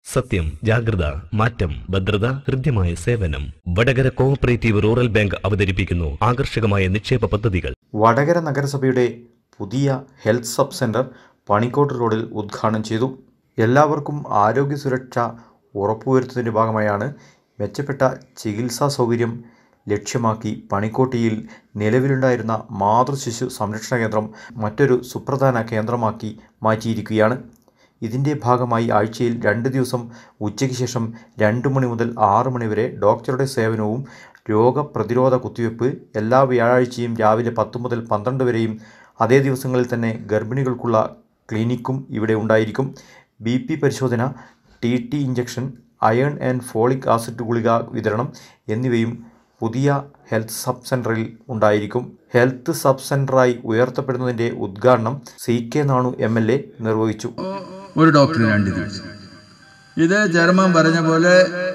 സത്യം ജാഗ്രത മാറ്റം ഭദ്രത ഹൃദ്യമായ സേവനം വടകര കോഓപ്പറേറ്റീവ് റൂറൽ ബാങ്ക് അവതരിപ്പിക്കുന്നു ആകർഷകമായ നിക്ഷേപ പദ്ധതികൾ വടകര നഗരസഭയുടെ പുതിയ ഹെൽത്ത് സബ് സെൻറ്റർ പണിക്കോട്ട് റോഡിൽ ഉദ്ഘാടനം ചെയ്തു എല്ലാവർക്കും ആരോഗ്യ സുരക്ഷ ഉറപ്പുവരുത്തുന്നതിൻ്റെ ഭാഗമായാണ് മെച്ചപ്പെട്ട ചികിത്സാ സൗകര്യം ലക്ഷ്യമാക്കി പണിക്കോട്ടിയിൽ നിലവിലുണ്ടായിരുന്ന മാതൃശിശു സംരക്ഷണ കേന്ദ്രം മറ്റൊരു സുപ്രധാന കേന്ദ്രമാക്കി മാറ്റിയിരിക്കുകയാണ് ഇതിൻ്റെ ഭാഗമായി ആഴ്ചയിൽ രണ്ട് ദിവസം ഉച്ചയ്ക്ക് ശേഷം രണ്ട് മണി മുതൽ ആറ് മണി വരെ ഡോക്ടറുടെ സേവനവും രോഗപ്രതിരോധ കുത്തിവയ്പ്പ് എല്ലാ വ്യാഴാഴ്ചയും രാവിലെ പത്ത് മുതൽ പന്ത്രണ്ട് വരെയും അതേ ദിവസങ്ങളിൽ തന്നെ ഗർഭിണികൾക്കുള്ള ക്ലിനിക്കും ഇവിടെ ഉണ്ടായിരിക്കും ബി പി പരിശോധന T T injection iron and folic acid ഗുളിക വിതരണം എന്നിവയും പുതിയ ഹെൽത്ത് സബ് സെൻറ്ററിൽ ഉണ്ടായിരിക്കും ഹെൽത്ത് സബ് സെൻറ്ററായി ഉയർത്തപ്പെടുന്നതിൻ്റെ ഉദ്ഘാടനം C K Nanu M L A നിർവഹിച്ചു ഒരു ഡോക്ടർ രണ്ട് ദിവസം ഇത് ചെയർമാൻ പറഞ്ഞ പോലെ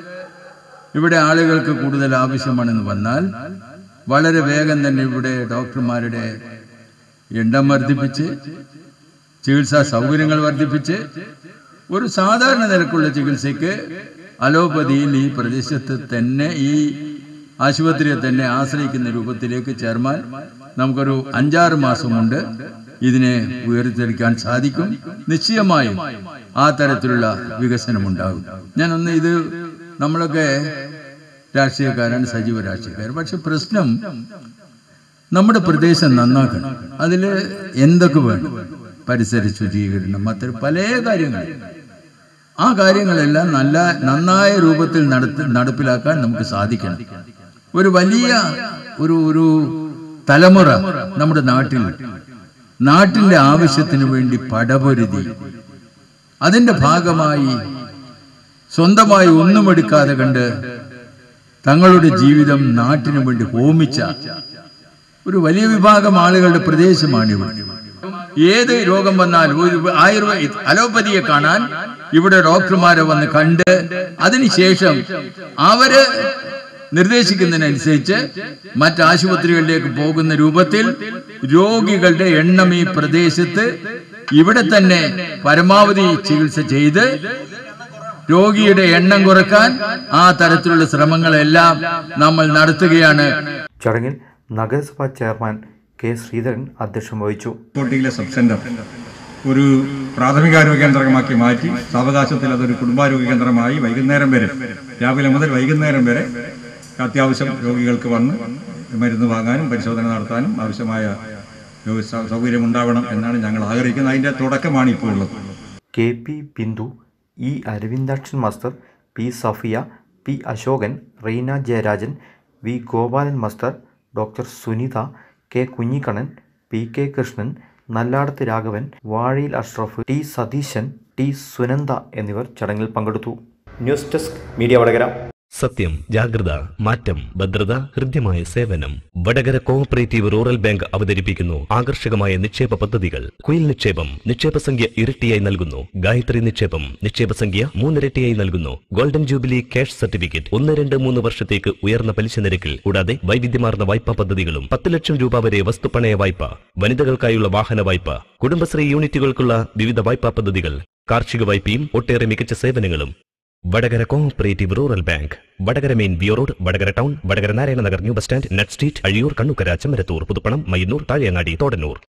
ഇവിടെ ആളുകൾക്ക് കൂടുതൽ ആവശ്യമാണെന്ന് വന്നാൽ വളരെ വേഗം തന്നെ ഇവിടെ ഡോക്ടർമാരുടെ എണ്ണം വർദ്ധിപ്പിച്ച് ചികിത്സാ സൗകര്യങ്ങൾ വർദ്ധിപ്പിച്ച് ഒരു സാധാരണ നിരക്കുള്ള ചികിത്സയ്ക്ക് അലോപ്പതിയിൽ ഈ പ്രദേശത്ത് തന്നെ ഈ ആശുപത്രിയെ തന്നെ ആശ്രയിക്കുന്ന രൂപത്തിലേക്ക് ചേർമാൻ നമുക്കൊരു അഞ്ചാറ് മാസം കൊണ്ട് ഇതിനെ ഉയർത്തിയെടുക്കാൻ സാധിക്കും നിശ്ചയമായും ആ തരത്തിലുള്ള വികസനം ഉണ്ടാകും ഞാനൊന്ന് ഇത് നമ്മളൊക്കെ രാഷ്ട്രീയക്കാരാണ് സജീവ രാഷ്ട്രീയക്കാർ പക്ഷെ പ്രശ്നം നമ്മുടെ പ്രദേശം നന്നാക്കണം അതിൽ എന്തൊക്കെ വേണം പരിസര ശുചീകരണം അത്തരം പല കാര്യങ്ങൾ ആ കാര്യങ്ങളെല്ലാം നല്ല നന്നായ രൂപത്തിൽ നടത്തി നടപ്പിലാക്കാൻ നമുക്ക് സാധിക്കണം ഒരു വലിയ ഒരു ഒരു തലമുറ നമ്മുടെ നാട്ടിൽ നാട്ടിന്റെ ആവശ്യത്തിന് വേണ്ടി പടപൊരുതി അതിന്റെ ഭാഗമായി സ്വന്തമായി ഒന്നും എടുക്കാതെ കണ്ട് തങ്ങളുടെ ജീവിതം നാട്ടിനു വേണ്ടി ഹോമിച്ച ഒരു വലിയ വിഭാഗം ആളുകളുടെ പ്രദേശമാണിവിടെ ഏത് രോഗം വന്നാലും ഒരു ആയുർവേദ അലോപ്പതിയെ കാണാൻ ഇവിടെ ഡോക്ടർമാരെ വന്ന് കണ്ട് അതിനുശേഷം അവര് നിർദ്ദേശിക്കുന്നതിനനുസരിച്ച് മറ്റ് ആശുപത്രികളിലേക്ക് പോകുന്ന രൂപത്തിൽ രോഗികളുടെ എണ്ണം ഈ പ്രദേശത്ത് ഇവിടെ തന്നെ പരമാവധി ചികിത്സ ചെയ്ത് രോഗിയുടെ എണ്ണം കുറക്കാൻ ആ തരത്തിലുള്ള ശ്രമങ്ങളെല്ലാം നമ്മൾ നടത്തുകയാണ് ചടങ്ങിൽ നഗരസഭാ ചെയർമാൻ കെ ശ്രീധരൻ അധ്യക്ഷം വഹിച്ചു കോട്ടയിലെ സബ് സെന്റർ ഒരു പ്രാഥമികാരോഗ്യ കേന്ദ്രമാക്കി മാറ്റി സാവകാശത്തിൽ അതൊരു കുടുംബാരോഗ്യ കേന്ദ്രമായി വൈകുന്നേരം വരെ രാവിലെ മുതൽ വൈകുന്നേരം വരെ അത്യാവശ്യം രോഗികൾക്ക് വന്ന് മരുന്ന് വാങ്ങാനും പരിശോധന നടത്താനും ആവശ്യമായ രോഗി സൗ- സൗകര്യം ഉണ്ടാവണം എന്നാണ് ഞങ്ങൾ ആഗ്രഹിക്കുന്നത് അതിൻ്റെ തുടക്കമാണ് ഇപ്പോൾ ഉള്ളത് K P Bindu E Aravindakshan master P Safiya P Ashokan Reena Jayarajan V Gopalan master doctor Sunitha K Kunhikannan P K Krishnan Nalladath Raghavan Vazhayil Ashraf T Satheesan T Sunanda എന്നിവർ ചടങ്ങിൽ പങ്കെടുത്തു ന്യൂസ് ഡെസ്ക് മീഡിയ വടകര സത്യം ജാഗ്രത മാറ്റം ഭദ്രത ഹൃദ്യമായ സേവനം വടകര കോഓപ്പറേറ്റീവ് റൂറൽ ബാങ്ക് അവതരിപ്പിക്കുന്നു ആകർഷകമായ നിക്ഷേപ പദ്ധതികൾ കുയിൽ നിക്ഷേപം നിക്ഷേപ സംഖ്യ ഇരട്ടിയായി നൽകുന്നു ഗായത്രി നിക്ഷേപം നിക്ഷേപ സംഖ്യ മൂന്നിരട്ടിയായി നൽകുന്നു ഗോൾഡൻ ജൂബിലി ക്യാഷ് സർട്ടിഫിക്കറ്റ് ഒന്ന് രണ്ട് മൂന്ന് വർഷത്തേക്ക് ഉയർന്ന പലിശ നിരക്കിൽ കൂടാതെ വൈവിധ്യമാർന്ന വായ്പാ പദ്ധതികളും പത്ത് ലക്ഷം രൂപ വരെ വസ്തുപണയ വായ്പ വനിതകൾക്കായുള്ള വാഹന വായ്പ കുടുംബശ്രീ യൂണിറ്റുകൾക്കുള്ള വിവിധ വായ്പാ പദ്ധതികൾ കാർഷിക വായ്പയും ഒട്ടേറെ മികച്ച സേവനങ്ങളും Vadakara cooperative rural bank Vadakara main ബിയോ road Vadakara town Vadakara Narayana Nagar new bus stand net street Azhiyur Kannukkara Chemmarathur Puthuppanam Mayyannur Thazhe Angadi Thodannur